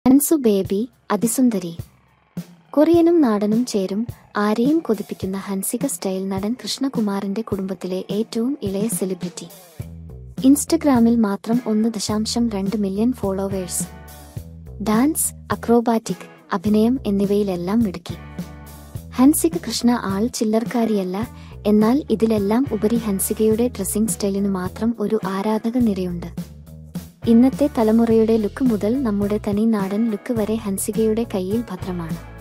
Ansu baby അതിസുന്ദരി കൊറിയനും നാടനും ചേരും ആരെയും കൊതിപ്പിക്കുന്ന Hansika style നടൻ കൃഷ്ണകുമാറിന്റെ കുടുംബത്തിലെ ഏറ്റവും ഇളയ സെലിബ്രിറ്റി ഇൻസ്റ്റഗ്രാമിൽ മാത്രം ഒന്ന് ദശാംശം രണ്ട് മില്യൺ ഫോളോവേഴ്സ് ഡാൻസ് അക്രോബാറ്റിക് അഭിനയം എന്നിവയിലെല്ലാം മിടുക്കി ഹൻസിക കൃഷ്ണ ആൾ ചില്ലർക്കാരിയല്ല എന്നാൽ ഇതിലെല്ലാം ഉപരി ഹൻസികയുടെ ഡ്രസ്സിംഗ് സ്റ്റൈലിന് മാത്രം ഒരു ആരാധക നിരയുണ്ട് ഇന്നത്തെ തലമുറയുടെ ലുക്ക് മുതൽ നമ്മുടെ തനി നാടൻ ലുക്ക് വരെ ഹൻസികയുടെ കയ്യിൽ ഭദ്രമാണ്